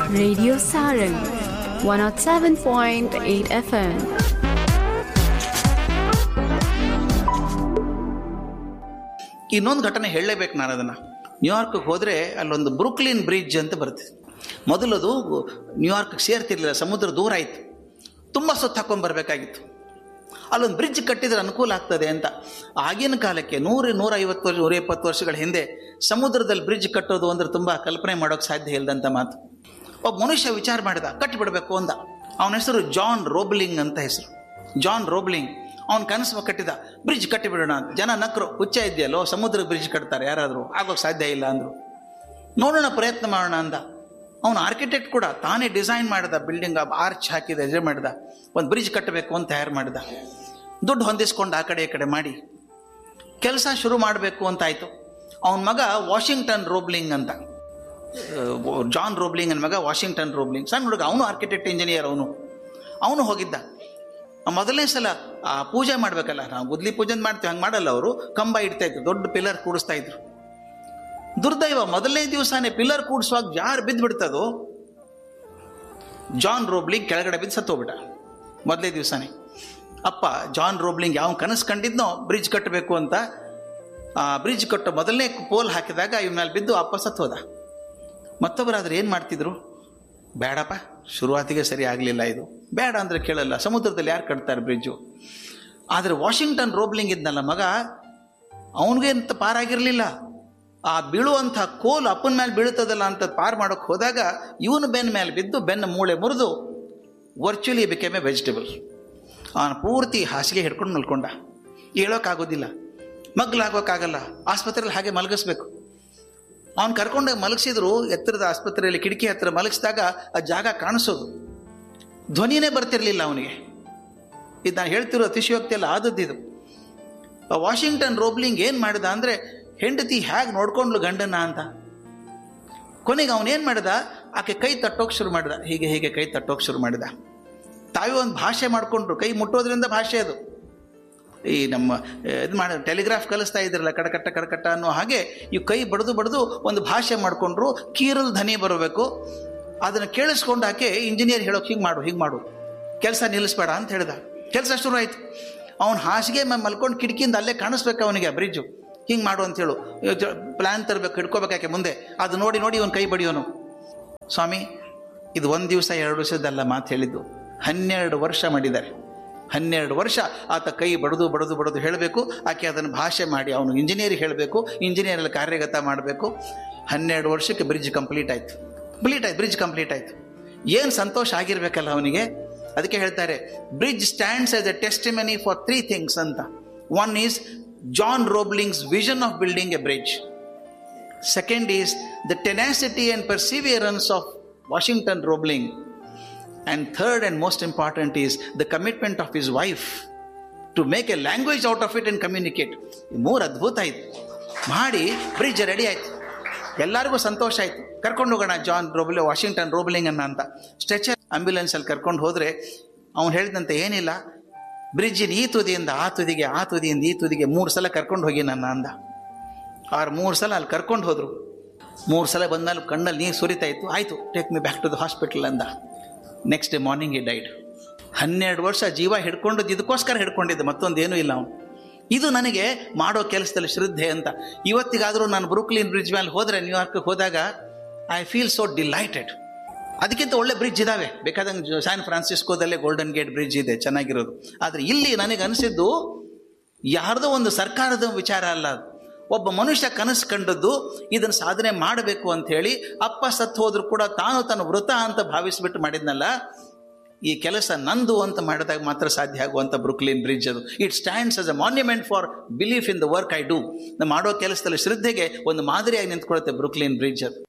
Radio Sarang 107.8 FM. ಇನ್ನೊಂದು ಘಟನೆ ಹೇಳಲೇಬೇಕು ನಾನು ಅದನ್ನು ನ್ಯೂಯಾರ್ಕ್ಗೆ ಹೋದರೆ ಅಲ್ಲೊಂದು ಬ್ರುಕ್ಲಿನ್ ಬ್ರಿಡ್ಜ್ ಅಂತ ಬರ್ತದೆ ಮೊದಲದು ನ್ಯೂಯಾರ್ಕ್ಗೆ ಸೇರ್ತಿರ್ಲಿಲ್ಲ ಸಮುದ್ರ ದೂರ ಆಯಿತು ತುಂಬ ಸುತ್ತ ಹಾಕೊಂಡು ಬರಬೇಕಾಗಿತ್ತು ಅಲ್ಲೊಂದು ಬ್ರಿಡ್ಜ್ ಕಟ್ಟಿದ್ರೆ ಅನುಕೂಲ ಆಗ್ತದೆ ಅಂತ ಆಗಿನ ಕಾಲಕ್ಕೆ ನೂರು ನೂರ ಐವತ್ತು ವರ್ಷ ನೂರ ಇಪ್ಪತ್ತು ವರ್ಷಗಳ ಹಿಂದೆ ಸಮುದ್ರದಲ್ಲಿ ಬ್ರಿಡ್ಜ್ ಕಟ್ಟೋದು ಅಂದ್ರೆ ತುಂಬ ಕಲ್ಪನೆ ಮಾಡೋಕ್ಕೆ ಸಾಧ್ಯ ಇಲ್ಲದಂಥ ಮಾತು ಒಬ್ಬ ಮನುಷ್ಯ ವಿಚಾರ ಮಾಡಿದ ಕಟ್ಟಿಬಿಡಬೇಕು ಅಂದ ಅವನ ಹೆಸರು ಜಾನ್ ರೋಬ್ಲಿಂಗ್ ಅಂತ ಹೆಸರು ಜಾನ್ ರೋಬ್ಲಿಂಗ್ ಅವ್ನು ಕನಸು ಕಟ್ಟಿದ ಬ್ರಿಡ್ಜ್ ಕಟ್ಟಿಬಿಡೋಣ ಅಂತ ಜನ ನಕ್ರು ಹುಚ್ಚ ಇದೆಯಲ್ಲೋ ಸಮುದ್ರ ಬ್ರಿಡ್ಜ್ ಕಟ್ತಾರೆ ಯಾರಾದರೂ ಆಗೋಕ್ಕೆ ಸಾಧ್ಯ ಇಲ್ಲ ಅಂದರು ನೋಡೋಣ ಪ್ರಯತ್ನ ಮಾಡೋಣ ಅಂದ ಅವನು ಆರ್ಕಿಟೆಕ್ಟ್ ಕೂಡ ತಾನೇ ಡಿಸೈನ್ ಮಾಡಿದ ಬಿಲ್ಡಿಂಗ್ ಆರ್ಚ್ ಹಾಕಿದ ಇದು ಮಾಡಿದ ಒಂದು ಬ್ರಿಡ್ಜ್ ಕಟ್ಟಬೇಕು ಅಂತ ತಯಾರು ಮಾಡಿದ ದುಡ್ಡು ಹೊಂದಿಸ್ಕೊಂಡು ಆ ಕಡೆ ಈ ಕಡೆ ಮಾಡಿ ಕೆಲಸ ಶುರು ಮಾಡಬೇಕು ಅಂತ ಆಯಿತು ಅವನ ಮಗ ವಾಷಿಂಗ್ಟನ್ ರೋಬ್ಲಿಂಗ್ ಅಂತ ಅಹ್, ಜಾನ್ ರೋಬ್ಲಿಂಗ್ ಅನ್ನ ಮಗ ವಾಷಿಂಗ್ಟನ್ ರೋಬ್ಲಿಂಗ್ ಸಣ್ಣ ಹುಡುಗ ಅವನು ಆರ್ಕಿಟೆಕ್ಟ್ ಇಂಜಿನಿಯರ್ ಅವನು ಅವನು ಹೋಗಿದ್ದ ಆ ಮೊದಲನೇ ಸಲ ಆ ಪೂಜೆ ಮಾಡಬೇಕಲ್ಲ ನಾವು ಗುದ್ಲಿ ಪೂಜೆ ಅಂತ ಮಾಡ್ತೀವಿ ಹಂಗೆ ಮಾಡಲ್ಲ ಅವರು ಕಂಬ ಇಡ್ತಾ ಇದ್ರು ದೊಡ್ಡ ಪಿಲ್ಲರ್ ಕೂಡಿಸ್ತಾ ಇದ್ರು ದುರ್ದೈವ ಮೊದಲನೇ ದಿವಸನೇ ಪಿಲ್ಲರ್ ಕೂಡಿಸುವಾಗ ಯಾರು ಬಿದ್ದು ಬಿಡ್ತದೋ ಜಾನ್ ರೋಬ್ಲಿಂಗ್ ಕೆಳಗಡೆ ಬಿದ್ದು ಸತ್ತೋಗ್ಬಿಟ್ಟ ಮೊದಲನೇ ದಿವಸನೇ ಅಪ್ಪ ಜಾನ್ ರೋಬ್ಲಿಂಗ್ ಯಾವ ಕನಸು ಕಂಡಿದ್ನೋ ಬ್ರಿಡ್ಜ್ ಕಟ್ಟಬೇಕು ಅಂತ ಆ ಬ್ರಿಡ್ಜ್ ಕಟ್ಟೋ ಮೊದಲನೇ ಪೋಲ್ ಹಾಕಿದಾಗ ಇವ್ ಮೇಲೆ ಬಿದ್ದು ಅಪ್ಪ ಸತ್ತೋದ ಮತ್ತೊಬ್ಬರಾದ್ರೆ ಏನು ಮಾಡ್ತಿದ್ರು ಬೇಡಪ್ಪ ಶುರುವಾತಿಗೆ ಸರಿ ಆಗಲಿಲ್ಲ ಇದು ಬೇಡ ಅಂದರೆ ಕೇಳಲ್ಲ ಸಮುದ್ರದಲ್ಲಿ ಯಾರು ಕಟ್ತಾರೆ ಬ್ರಿಡ್ಜು ಆದರೆ ವಾಷಿಂಗ್ಟನ್ ರೋಬ್ಲಿಂಗ್ ಇದ್ನಲ್ಲ ಮಗ ಅವನಿಗೆ ಅಂತ ಪಾರಾಗಿರಲಿಲ್ಲ ಆ ಬೀಳುವಂಥ ಕೋಲು ಅಪ್ಪನ ಮೇಲೆ ಬೀಳ್ತದಲ್ಲ ಅಂತ ಪಾರು ಮಾಡೋಕ್ಕೆ ಹೋದಾಗ ಇವನು ಬೆನ್ನ ಮೇಲೆ ಬಿದ್ದು ಬೆನ್ನ ಮೂಳೆ ಮುರಿದು ವರ್ಚುಲಿ ಬಿಕೆಮ್ ಎ ವೆಜಿಟೇಬಲ್ ಅವನು ಪೂರ್ತಿ ಹಾಸಿಗೆ ಹಿಡ್ಕೊಂಡು ಮಲ್ಕೊಂಡ ಹೇಳೋಕ್ಕಾಗೋದಿಲ್ಲ ಮಗ್ಲಾಗೋಕ್ಕಾಗಲ್ಲ ಆಸ್ಪತ್ರೆಯಲ್ಲಿ ಹಾಗೆ ಮಲಗಿಸ್ಬೇಕು ಅವ್ನು ಕರ್ಕೊಂಡೋಗಿ ಮಲಗಿಸಿದ್ರು ಎತ್ತರದ ಆಸ್ಪತ್ರೆಯಲ್ಲಿ ಕಿಟಕಿ ಹತ್ರ ಮಲಗಿಸಿದಾಗ ಆ ಜಾಗ ಕಾಣಿಸೋದು ಧ್ವನಿನೇ ಬರ್ತಿರ್ಲಿಲ್ಲ ಅವನಿಗೆ ಇದು ನಾನು ಹೇಳ್ತಿರೋ ಅತಿಶಯೋಕ್ತಿ ಎಲ್ಲ ಆದದ್ದಿದು ಆ ವಾಷಿಂಗ್ಟನ್ ರೋಬ್ಲಿಂಗ್ ಏನು ಮಾಡಿದ ಅಂದರೆ ಹೆಂಡತಿ ಹೇಗೆ ನೋಡ್ಕೊಂಡ್ಲು ಗಂಡನ ಅಂತ ಕೊನೆಗೆ ಅವನೇನು ಮಾಡಿದ ಆಕೆ ಕೈ ತಟ್ಟೋಕೆ ಶುರು ಮಾಡಿದ ಹೀಗೆ ಹೀಗೆ ಕೈ ತಟ್ಟೋಕೆ ಶುರು ಮಾಡಿದ ತಾವೇ ಒಂದು ಭಾಷೆ ಮಾಡಿಕೊಂಡ್ರು ಕೈ ಮುಟ್ಟೋದ್ರಿಂದ ಭಾಷೆ ಅದು ಈ ನಮ್ಮ ಇದು ಮಾಡಿ ಟೆಲಿಗ್ರಾಫ್ ಕಲಿಸ್ತಾ ಇದ್ರಲ್ಲ ಕಡಕಟ್ಟ ಕಡಕಟ್ಟ ಅನ್ನೋ ಹಾಗೆ ಇವು ಕೈ ಬಡ್ದು ಬಡ್ದು ಒಂದು ಭಾಷೆ ಮಾಡಿಕೊಂಡ್ರು ಕೀರಲ್ ಧ್ವನಿ ಬರಬೇಕು ಅದನ್ನು ಕೇಳಿಸ್ಕೊಂಡು ಆಕೆ ಇಂಜಿನಿಯರ್ ಹೇಳೋಕೆ ಹಿಂಗೆ ಮಾಡು ಹಿಂಗೆ ಮಾಡು ಕೆಲಸ ನಿಲ್ಲಿಸ್ಬೇಡ ಅಂತ ಹೇಳ್ದ ಕೆಲಸ ಶುರು ಆಯಿತು ಅವ್ನು ಹಾಸಿಗೆ ಮೇಲೆ ಮಲ್ಕೊಂಡು ಕಿಟಕಿಯಿಂದ ಅಲ್ಲೇ ಕಾಣಿಸ್ಬೇಕು ಅವನಿಗೆ ಬ್ರಿಡ್ಜು ಹಿಂಗೆ ಮಾಡು ಅಂತೇಳು ಪ್ಲ್ಯಾನ್ ತರಬೇಕು ಹಿಡ್ಕೋಬೇಕಾಕೆ ಮುಂದೆ ಅದು ನೋಡಿ ನೋಡಿ ಇವನು ಕೈ ಬಡಿಯೋನು ಸ್ವಾಮಿ ಇದು ಒಂದು ದಿವಸ ಎರಡು ದಿವಸದಲ್ಲ ಮಾತು ಹೇಳಿದ್ದು ಹನ್ನೆರಡು ವರ್ಷ ಮಾಡಿದ್ದಾರೆ ಹನ್ನೆರಡು ವರ್ಷ ಆತ ಕೈ ಬಡದು ಬಡದು ಬಡದು ಹೇಳಬೇಕು ಆಕೆ ಅದನ್ನು ಭಾಷೆ ಮಾಡಿ ಅವನು ಇಂಜಿನಿಯರಿಗೆ ಹೇಳಬೇಕು ಇಂಜಿನಿಯರಲ್ಲಿ ಕಾರ್ಯಗತ ಮಾಡಬೇಕು ಹನ್ನೆರಡು ವರ್ಷಕ್ಕೆ ಬ್ರಿಡ್ಜ್ ಕಂಪ್ಲೀಟ್ ಆಯಿತು ಕಂಪ್ಲೀಟ್ ಆಯ್ತು ಬ್ರಿಡ್ಜ್ ಕಂಪ್ಲೀಟ್ ಆಯಿತು ಏನು ಸಂತೋಷ ಆಗಿರ್ಬೇಕಲ್ಲ ಅವನಿಗೆ ಅದಕ್ಕೆ ಹೇಳ್ತಾರೆ bridge stands as a testimony for three things ಅಂತ one is John Roebling's vision of building a bridge Second is the tenacity and perseverance of Washington Roebling. And third and most important is the commitment of his wife to make a language out of it and communicate. ಮೂರು ಅದ್ಭುತ ಆಯ್ತು ಮಾಡಿ bridge ready ಆಯ್ತು ಎಲ್ಲರಿಗೂ ಸಂತೋಷ ಆಯ್ತು ಕರ್ಕೊಂಡು ಹೋಗೋಣ John ರೋಬ್ಲೆ Washington Roebling ಅನ್ನ ಅಂತ ಸ್ಟ್ರೆಚರ್ ಆಂಬ್ಯುಲೆನ್ಸಲ್ಲಿ ಕರ್ಕೊಂಡು ಹೋದರೆ ಅವ್ನು ಹೇಳಿದಂತೆ ಏನಿಲ್ಲ ಬ್ರಿಡ್ಜಿನ ಈ ತುದಿಯಿಂದ ಆ ತುದಿಗೆ ಆ ತುದಿಯಿಂದ ಈ ತುದಿಗೆ ಮೂರು ಸಲ ಕರ್ಕೊಂಡು ಹೋಗಿ ನನ್ನ ಅಂದ ಆರು ಮೂರು ಸಲ ಅಲ್ಲಿ ಕರ್ಕೊಂಡು ಹೋದರು ಮೂರು ಸಲ ಬಂದ್ಮೇಲೆ ಕಣ್ಣಲ್ಲಿ ನೀರು ಸುರಿತಾ ಇತ್ತು ಆಯಿತು take me back to the hospital ಅಂದ next day morning he died ಹನ್ನೆರಡು ವರ್ಷ ಜೀವ ಹಿಡ್ಕೊಂಡದ್ದು ಇದಕ್ಕೋಸ್ಕರ ಹಿಡ್ಕೊಂಡಿದ್ದೆ ಮತ್ತೊಂದು ಏನೂ ಇಲ್ಲ ಅವನು ಇದು ನನಗೆ ಮಾಡೋ ಕೆಲಸದಲ್ಲಿ ಶ್ರದ್ಧೆ ಅಂತ ಇವತ್ತಿಗಾದರೂ ನಾನು ಬ್ರೂಕ್ಲಿನ್ ಬ್ರಿಡ್ಜ್ ಮೇಲೆ ಹೋದರೆ ನ್ಯೂಯಾರ್ಕ್ಗೆ ಹೋದಾಗ ಐ ಫೀಲ್ ಸೋ ಡಿಲೈಟೆಡ್ ಅದಕ್ಕಿಂತ ಒಳ್ಳೆ ಬ್ರಿಡ್ಜ್ ಇದ್ದಾವೆ ಬೇಕಾದಂಗೆ ಸ್ಯಾನ್ ಫ್ರಾನ್ಸಿಸ್ಕೋದಲ್ಲೇ ಗೋಲ್ಡನ್ ಗೇಟ್ ಬ್ರಿಡ್ಜ್ ಇದೆ ಚೆನ್ನಾಗಿರೋದು ಆದರೆ ಇಲ್ಲಿ ನನಗೆ ಅನಿಸಿದ್ದು ಯಾರ್ದೋ ಒಂದು ಸರ್ಕಾರದ ವಿಚಾರ ಅಲ್ಲ ಅದು ಒಬ್ಬ ಮನುಷ್ಯ ಕನಸು ಕಂಡದ್ದು ಇದನ್ನು ಸಾಧನೆ ಮಾಡಬೇಕು ಅಂತ ಹೇಳಿ ಅಪ್ಪ ಸತ್ತು ಹೋದ್ರು ಕೂಡ ತಾನು ತನ್ನ ವೃತ ಅಂತ ಭಾವಿಸ್ಬಿಟ್ಟು ಮಾಡಿದ್ನಲ್ಲ ಈ ಕೆಲಸ ನಂದು ಅಂತ ಮಾಡಿದಾಗ ಮಾತ್ರ ಸಾಧ್ಯ ಆಗುವಂಥ ಬ್ರುಕ್ಲಿನ್ ಬ್ರಿಡ್ಜ್ ಅದು it stands as a monument for belief in the work I do ನಾವು ಮಾಡೋ ಕೆಲಸದಲ್ಲಿ ಶ್ರದ್ಧೆಗೆ ಒಂದು ಮಾದರಿಯಾಗಿ ನಿಂತ್ಕೊಳ್ಳುತ್ತೆ ಬ್ರುಕ್ಲಿನ್ ಬ್ರಿಡ್ಜ್ ಅದು